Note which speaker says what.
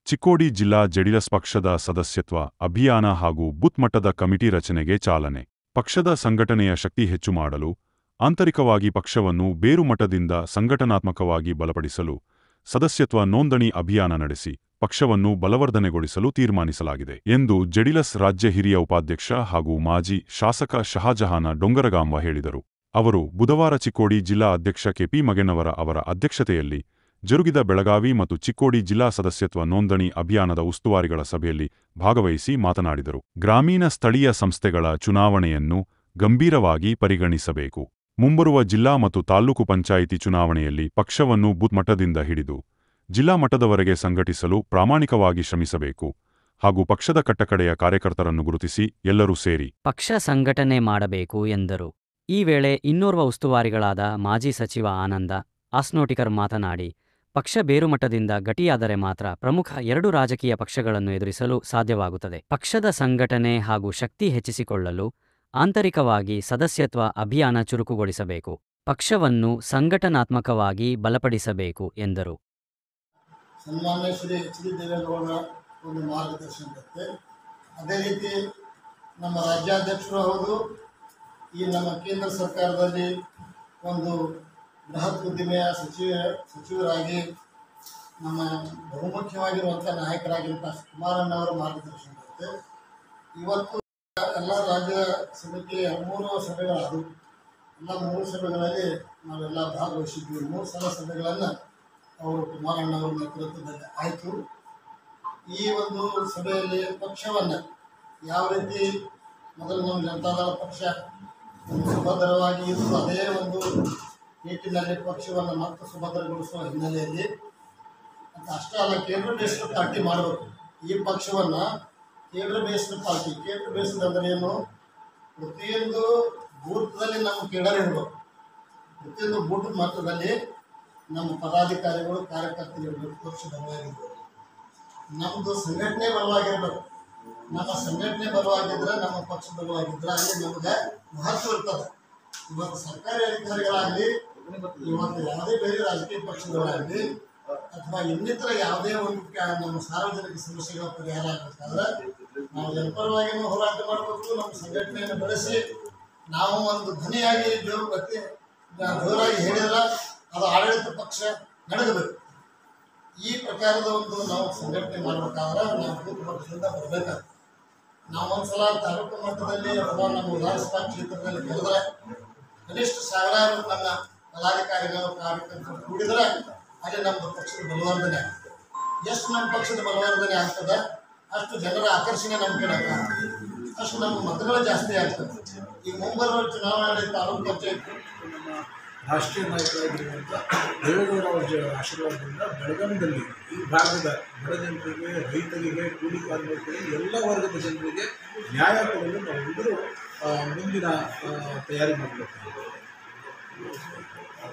Speaker 1: ಚಿಕ್ಕೋಡಿ ಜಿಲ್ಲಾ ಜೆಡಿಎಸ್ ಪಕ್ಷದ ಸದಸ್ಯತ್ವ ಅಭಿಯಾನ ಹಾಗೂ ಬೂತ್ ಮಟ್ಟದ ಕಮಿಟಿ ರಚನೆಗೆ ಚಾಲನೆ ಪಕ್ಷದ ಸಂಘಟನೆಯ ಶಕ್ತಿ ಹೆಚ್ಚು ಮಾಡಲು ಆಂತರಿಕವಾಗಿ ಪಕ್ಷವನ್ನು ಬೇರುಮಟ್ಟದಿಂದ ಸಂಘಟನಾತ್ಮಕವಾಗಿ ಬಲಪಡಿಸಲು ಸದಸ್ಯತ್ವ ನೋಂದಣಿ ಅಭಿಯಾನ ನಡೆಸಿ ಪಕ್ಷವನ್ನು ಬಲವರ್ಧನೆಗೊಳಿಸಲು ತೀರ್ಮಾನಿಸಲಾಗಿದೆ ಎಂದು ಜೆಡಿಎಸ್ ರಾಜ್ಯ ಹಿರಿಯ ಉಪಾಧ್ಯಕ್ಷ ಹಾಗೂ ಮಾಜಿ ಶಾಸಕ ಶಹಾಜಹಾನ ಡೊಂಗರಗಾಂವ ಹೇಳಿದರು ಅವರು ಬುಧವಾರ ಚಿಕ್ಕೋಡಿ ಜಿಲ್ಲಾ ಅಧ್ಯಕ್ಷ ಕೆಪಿ ಮಗೆನವರ ಅವರ ಅಧ್ಯಕ್ಷತೆಯಲ್ಲಿ ಜರುಗಿದ ಬೆಳಗಾವಿ ಮತ್ತು ಚಿಕ್ಕೋಡಿ ಜಿಲ್ಲಾ ಸದಸ್ಯತ್ವ ನೋಂದಣಿ ಅಭಿಯಾನದ ಉಸ್ತುವಾರಿಗಳ ಸಭೆಯಲ್ಲಿ ಭಾಗವಹಿಸಿ ಮಾತನಾಡಿದರು ಗ್ರಾಮೀಣ ಸ್ಥಳೀಯ ಸಂಸ್ಥೆಗಳ ಚುನಾವಣೆಯನ್ನು ಗಂಭೀರವಾಗಿ ಪರಿಗಣಿಸಬೇಕು ಮುಂಬರುವ ಜಿಲ್ಲಾ ಮತ್ತು ತಾಲ್ಲೂಕು ಪಂಚಾಯಿತಿ ಚುನಾವಣೆಯಲ್ಲಿ ಪಕ್ಷವನ್ನು ಬೂತ್ ಮಟ್ಟದಿಂದ ಹಿಡಿದು ಜಿಲ್ಲಾ ಮಟ್ಟದವರೆಗೆ ಸಂಘಟಿಸಲು ಪ್ರಾಮಾಣಿಕವಾಗಿ ಶ್ರಮಿಸಬೇಕು ಹಾಗೂ ಪಕ್ಷದ ಕಟ್ಟಕಡೆಯ ಕಾರ್ಯಕರ್ತರನ್ನು ಗುರುತಿಸಿ ಎಲ್ಲರೂ ಸೇರಿ
Speaker 2: ಪಕ್ಷ ಸಂಘಟನೆ ಮಾಡಬೇಕು ಎಂದರು ಈ ವೇಳೆ ಇನ್ನೋರ್ವ ಉಸ್ತುವಾರಿಗಳಾದ ಮಾಜಿ ಸಚಿವ ಆನಂದ ಆಸ್ನೋಟಿಕರ್ ಮಾತನಾಡಿ ಪಕ್ಷ ಬೇರುಮಟ್ಟದಿಂದ ಗಟ್ಟಿಯಾದರೆ ಮಾತ್ರ ಪ್ರಮುಖ ಎರಡು ರಾಜಕೀಯ ಪಕ್ಷಗಳನ್ನು ಎದುರಿಸಲು ಸಾಧ್ಯವಾಗುತ್ತದೆ ಪಕ್ಷದ ಸಂಘಟನೆ ಹಾಗೂ ಶಕ್ತಿ ಹೆಚ್ಚಿಸಿಕೊಳ್ಳಲು ಆಂತರಿಕವಾಗಿ ಸದಸ್ಯತ್ವ ಅಭಿಯಾನ ಚುರುಕುಗೊಳಿಸಬೇಕು ಪಕ್ಷವನ್ನು ಸಂಘಟನಾತ್ಮಕವಾಗಿ ಬಲಪಡಿಸಬೇಕು ಎಂದರು
Speaker 3: ಸನ್ಮಾನ್ಯ ಶ್ರೀ ಎಚ್ ಡಿ ದೇವೇಗೌಡರ ಒಂದು ಮಾರ್ಗದರ್ಶನ ಇರುತ್ತೆ ಅದೇ ರೀತಿ ನಮ್ಮ ರಾಜ್ಯಾಧ್ಯಕ್ಷರು ಹೌದು ಈ ನಮ್ಮ ಕೇಂದ್ರ ಸರ್ಕಾರದಲ್ಲಿ ಒಂದು ಬೃಹತ್ ಉದ್ದಿಮೆಯ ಸಚಿವ ಸಚಿವರಾಗಿ ನಮ್ಮ ಬಹುಮುಖ್ಯವಾಗಿರುವಂಥ ನಾಯಕರಾಗಿರುವಂಥ ಕುಮಾರಣ್ಣವರ ಮಾರ್ಗದರ್ಶನ ಇರುತ್ತೆ ಇವತ್ತು ಎಲ್ಲ ರಾಜ್ಯ ಸಮಿತಿಯ ಮೂರು ಸಭೆಗಳಾದವು ಎಲ್ಲ ಮೂರು ಸಭೆಗಳಲ್ಲಿ ನಾವೆಲ್ಲ ಭಾಗವಹಿಸಿದ್ವಿ ಮೂರು ಸಲ ಸಭೆಗಳನ್ನು ಅವರು ಕುಮಾರಣ್ಣವರ ನೇತೃತ್ವದಲ್ಲಿ ಆಯಿತು ಈ ಒಂದು ಸಭೆಯಲ್ಲಿ ಪಕ್ಷವನ್ನು ಯಾವ ರೀತಿ ಮೊದಲು ನಮ್ಮ ಜನತಾದಳ ಪಕ್ಷ ಒಂದು ಸುಭದ್ರವಾಗಿ ಇದ್ದು ಅದೇ ಒಂದು ನಿಟ್ಟಿನಲ್ಲಿ ಪಕ್ಷವನ್ನು ಮತ್ತೆ ಸುಭದ್ರಗೊಳಿಸುವ ಹಿನ್ನೆಲೆಯಲ್ಲಿ ಮತ್ತು ಅಷ್ಟೇ ಅಲ್ಲ ಕೇಂದ್ರ ಬೇಸ್ಡ್ ಪಾರ್ಟಿ ಮಾಡಬೇಕು ಈ ಪಕ್ಷವನ್ನು ಕೇಂದ್ರ ಬೇಸ್ಡ್ ಪಾರ್ಟಿ ಕೇಂದ್ರ ಬೇಸ್ಡ್ ಅಂದರೆ ಏನು ಪ್ರತಿಯೊಂದು ಬೂತ್ದಲ್ಲಿ ನಮ್ಮ ಕೇಡರ್ ಇರಬೇಕು ಪ್ರತಿಯೊಂದು ಬೂತ್ ಮಟ್ಟದಲ್ಲಿ ನಮ್ಮ ಪದಾಧಿಕಾರಿಗಳು ಕಾರ್ಯಕರ್ತರು ಇರಬೇಕು ಪಕ್ಷ ಬಲವಾಗಿರ್ಬೇಕು ನಮ್ಮದು ಸಂಘಟನೆ ಬಲವಾಗಿರ್ಬೇಕು ನಮ್ಮ ಸಂಘಟನೆ ಬಲವಾಗಿದ್ರೆ ನಮ್ಮ ಪಕ್ಷ ಬಲವಾಗಿದ್ರೆ ಅಲ್ಲಿ ನಮಗೆ ಮಹತ್ವ ಇರ್ತದೆ ಇವತ್ತು ಸರ್ಕಾರಿ ಅಧಿಕಾರಿಗಳಾಗಲಿ ಇವತ್ತು ಯಾವುದೇ ಬೇರೆ ರಾಜಕೀಯ ಪಕ್ಷದವರಾಗಲಿ ಅಥವಾ ಇನ್ನಿತರ ಯಾವುದೇ ಒಂದು ಕ- ನಮ್ಮ ಸಾರ್ವಜನಿಕ ಸಮಸ್ಯೆಗಳ ಪರಿಹಾರ ಆಗಬೇಕಾದ್ರೆ ನಾವು ಜನಪರವಾಗಿನೂ ಹೋರಾಟ ಮಾಡಬೇಕು ನಮ್ಮ ಸಂಘಟನೆಯನ್ನು ಬೆಳೆಸಿ ನಾವು ಒಂದು ಧ್ವನಿಯಾಗಿ ಜೋರು ಬಗ್ಗೆ ಜೋರಾಗಿ ಹೇಳಿದ್ರೆ ಅದು ಆಡಳಿತ ಪಕ್ಷ ನಡೆಗಬೇಕು ಈ ಪ್ರಕಾರದ ಒಂದು ನಾವು ಸಂಘಟನೆ ಮಾಡಬೇಕಾದ್ರೆ ನಾವು ಬೂತ್ ಮಟ್ಟದಿಂದ ಬರಬೇಕಾಗ್ತದೆ ನಾವು ಒಂದ್ಸಲ ತಾಲೂಕು ಮಟ್ಟದಲ್ಲಿ ಅಥವಾ ನಮ್ಮ ವಿಧಾನಸಭಾ ಕ್ಷೇತ್ರದಲ್ಲಿ ಗೆಲ್ಲಿದ್ರೆ ಕನಿಷ್ಠ ಸಾವಿರಾರು ನನ್ನ ಪದಾಧಿಕಾರಿಗಳು ಕಾರ್ಯಕರ್ತರು ಕೂಡಿದ್ರೆ ಅಲ್ಲಿ ನಮ್ಮ ಪಕ್ಷದ ಬಲವರ್ಧನೆ ಆಗ್ತದೆ ಎಷ್ಟು ನಮ್ಮ ಪಕ್ಷದ ಬಲವರ್ಧನೆ ಆಗ್ತದೆ ಅಷ್ಟು ಜನರ ಆಕರ್ಷಣೆ ನಮ್ಮ ಕಡೆ ಆಗ್ತದೆ ಅಷ್ಟು ನಮ್ಮ ಮತಗಳು ಜಾಸ್ತಿ ಆಗ್ತದೆ ಈ ಮುಂಬರುವ ಚುನಾವಣೆ ತಾಲೂಕು ಪಂಚಾಯತ್
Speaker 4: ನಮ್ಮ ರಾಷ್ಟ್ರೀಯ ನಾಯಕರಾಗಿರುವಂಥ ದೇವೇಗೌಡ ಅವರ ಜ- ಆಶೀರ್ವಾದದಿಂದ ಬೆಳಗಾವಿಯಲ್ಲಿ ಈ ಭಾಗದ ಬಡ ಜನರಿಗೆ ರೈತರಿಗೆ ಕೂಲಿ ಕಾರ್ಮಿಕರಿಗೆ ಎಲ್ಲ ವರ್ಗದ ಜನರಿಗೆ ನ್ಯಾಯ ಕೊಡಲು ನಾವೆಲ್ಲರೂ ಆ, ಮುಂದಿನ ಆ, ತಯಾರಿ ಮಾಡಬೇಕು